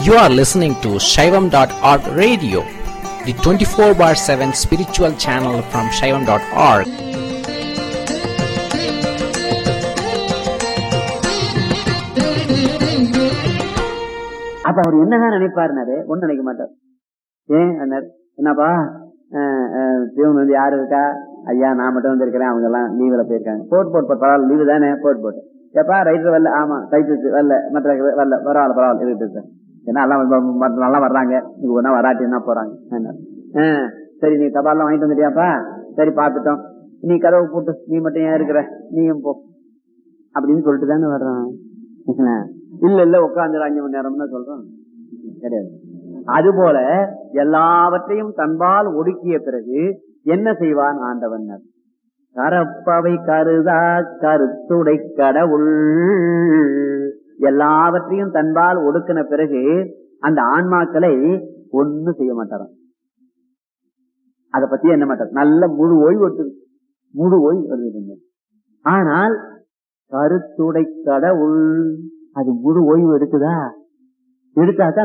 You are listening to Shaivam.org radio, the 24 bar 7 spiritual channel from Shaivam.org. அப்ப அவர் என்னதான் நினைப்பாருனாரு ஒண்ணு நினைக்க மாட்டார் ஏன் அண்ணார் என்னப்பா அஹ், அஹ், பியூன் வந்து யாரு இருக்கா ஐயா நான் மட்டும் வந்து இருக்கிறேன் அவங்க எல்லாம் லீவ்ல போயிருக்காங்க போட் போட் போட் பரவாயில்ல லீவு தானே போட் போட்டு ஏப்பா ரைட்டர் வரல ஆமா டைப்பிஸ்ட் வரல மற்ற வரல பரவாயில்ல பரவாயில்ல இருக்கு சார் ஏன்னா எல்லாம் வ- மற்ற நல்லா வர்றாங்க நீங்க ஒன்னா வராட்டின்னா போறாங்க அண்ணார். அஹ், சரி நீ தபால்லாம் வாங்கிட்டு வந்துட்டியாப்பா சரி பார்த்துட்டோம் நீ கதவை போட்டு நீ மட்டும் ஏன் இருக்கிற நீயும் போ அப்படின்னு சொல்லிட்டு தானே வர்றான் இல்ல இல்ல உட்காந்து அஞ்சு மணி நேரம்னு சொல்றான் கிடையாது அதுபோல எல்லாவற்றையும் தன்பால் ஒடுக்கிய பிறகு என்ன செய்வான் ஆண்டவன் கரப்பவை கருதா கருத்துடை கடவுள் எல்லாவற்றையும் தன்பால் ஒடுக்கின பிறகு அந்த ஆன்மாக்களை ஒண்ணு செய்ய மாட்டாராம் அத பத்தி என்ன மாட்டார் நல்ல முழு ஓய்வு எடுத்து முழு ஓய்வு வருது ஆனால் கருத்துடை கடவுள் அது முழு ஓய்வு எடுக்குதா எடுத்தாதான்